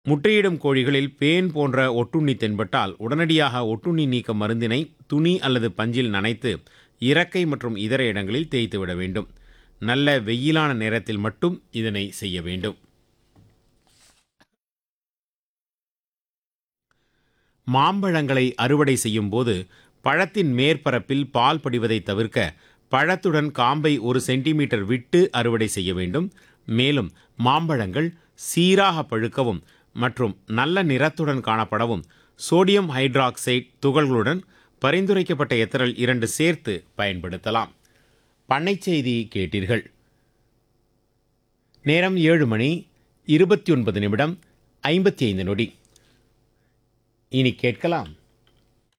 முட்டையிடும் கோழிகளில் பேன் போன்ற ஒட்டுண்ணி தென்பட்டால் உடனடியாக ஒட்டுண்ணி நீக்க மருந்தினை துணி அல்லது பஞ்சில் நனைத்து இறக்கை மற்றும் இதர இடங்களில் தேய்த்து விட வேண்டும் நல்ல வெயிலான நேரத்தில் மட்டும் இதனை செய்ய வேண்டும் மாம்பழங்களை அறுவடை செய்யும் போது பழத்தின் மேற்பரப்பில் பால் படிவதை தவிர்க்க பழத்துடன் காம்பை ஒரு சென்டிமீட்டர் விட்டு அறுவடை செய்ய வேண்டும் மேலும் மாம்பழங்கள் சீராக பழுக்கவும் மற்றும் நல்ல நிறத்துடன் காணப்படவும் சோடியம் ஹைட்ராக்சைடு துகள்களுடன் பரிந்துரைக்கப்பட்ட எத்தரல் இரண்டு சேர்த்து பயன்படுத்தலாம் பண்ணைச் செய்தி கேட்டீர்கள் நேரம் ஏழு மணி இருபத்தி ஒன்பது நிமிடம் ஐம்பத்தி ஐந்து நொடி இனி கேட்கலாம்